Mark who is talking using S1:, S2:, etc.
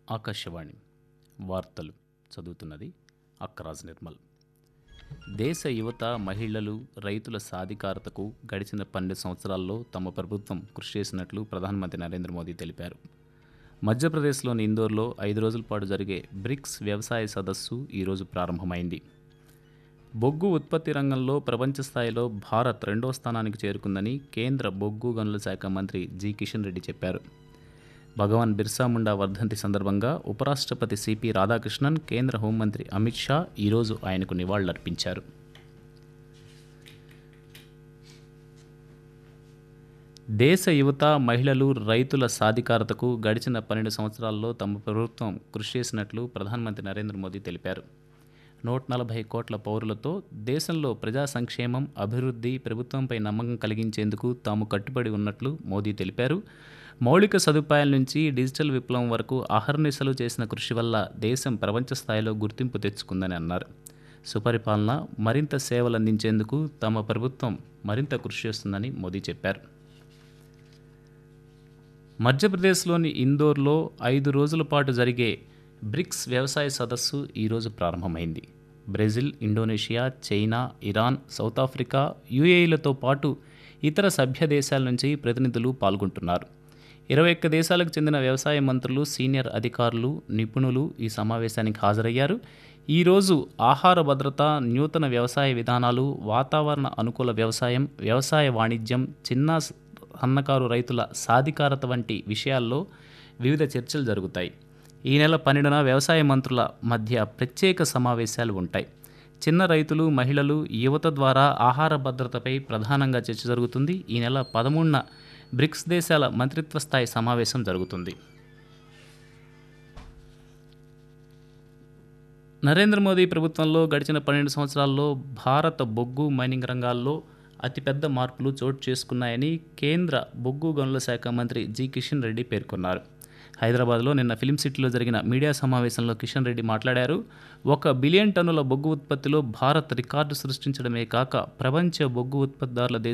S1: ఆకాశవాణి వార్తలు చదువుతున్నది అక్కరాజ్ నిర్మల్ దేశ యువత మహిళలు రైతుల సాధికారతకు గడిచిన పన్నెండు సంవత్సరాల్లో తమ ప్రభుత్వం కృషి చేసినట్లు ప్రధానమంత్రి నరేంద్ర మోదీ తెలిపారు మధ్యప్రదేశ్లోని ఇందోర్లో ఐదు రోజుల పాటు జరిగే బ్రిక్స్ వ్యవసాయ సదస్సు ఈరోజు ప్రారంభమైంది బొగ్గు ఉత్పత్తి రంగంలో ప్రపంచ స్థాయిలో భారత్ రెండో స్థానానికి చేరుకుందని కేంద్ర బొగ్గు గనుల శాఖ మంత్రి జి కిషన్ రెడ్డి చెప్పారు భగవాన్ బిర్సా ముండా వర్ధంతి సందర్భంగా ఉపరాష్ట్రపతి సిపి రాధాకృష్ణన్ కేంద్ర హోంమంత్రి అమిత్ షా ఈరోజు ఆయనకు నివాళులర్పించారు దేశ యువత మహిళలు రైతుల సాధికారతకు గడిచిన పన్నెండు సంవత్సరాల్లో తమ ప్రభుత్వం కృషి చేసినట్లు ప్రధానమంత్రి నరేంద్ర మోదీ తెలిపారు నూట నలభై కోట్ల పౌరులతో దేశంలో ప్రజా సంక్షేమం అభివృద్ధి ప్రభుత్వంపై నమ్మకం కలిగించేందుకు తాము కట్టుబడి ఉన్నట్లు మోదీ తెలిపారు మౌలిక సదుపాయాల నుంచి డిజిటల్ విప్లవం వరకు అహర్నిశలు చేసిన కృషి వల్ల దేశం ప్రపంచ స్థాయిలో గుర్తింపు తెచ్చుకుందని అన్నారు సుపరిపాలన మరింత సేవలు అందించేందుకు తమ ప్రభుత్వం మరింత కృషి చేస్తుందని మోదీ చెప్పారు మధ్యప్రదేశ్లోని ఇందోర్లో ఐదు రోజుల పాటు జరిగే బ్రిక్స్ వ్యవసాయ సదస్సు ఈరోజు ప్రారంభమైంది Brazil Indonesia China Iran South Africa యుఏఈలతో పాటు ఇతర సభ్య దేశాల నుంచి ప్రతినిధులు పాల్గొంటున్నారు ఇరవై ఒక్క దేశాలకు చెందిన వ్యవసాయ మంత్రులు సీనియర్ అధికారులు నిపుణులు ఈ సమావేశానికి హాజరయ్యారు ఈరోజు ఆహార భద్రత నూతన వ్యవసాయ విధానాలు వాతావరణ అనుకూల వ్యవసాయం వ్యవసాయ వాణిజ్యం చిన్న సన్నకారు రైతుల సాధికారత వంటి విషయాల్లో వివిధ చర్చలు జరుగుతాయి ఈ నెల పన్నెండున వ్యవసాయ మంత్రుల మధ్య ప్రత్యేక సమావేశాలు ఉంటాయి చిన్న రైతులు మహిళలు యువత ద్వారా ఆహార భద్రతపై ప్రధానంగా చర్చ జరుగుతుంది ఈ నెల పదమూడున బ్రిక్స్ దేశాల మంత్రిత్వ స్థాయి సమావేశం జరుగుతుంది నరేంద్ర మోదీ ప్రభుత్వంలో గడిచిన పన్నెండు సంవత్సరాల్లో భారత బొగ్గు మైనింగ్ రంగాల్లో అతిపెద్ద మార్పులు చోటు చేసుకున్నాయని కేంద్ర బొగ్గు గనుల శాఖ మంత్రి జి కిషన్ రెడ్డి పేర్కొన్నారు హైదరాబాద్లో నిన్న ఫిలిం సిటీలో జరిగిన మీడియా సమావేశంలో కిషన్ రెడ్డి మాట్లాడారు ఒక బిలియన్ టన్నుల బొగ్గు ఉత్పత్తిలో భారత్ రికార్డు సృష్టించడమే కాక ప్రపంచ బొగ్గు ఉత్పత్తిదారుల దేశ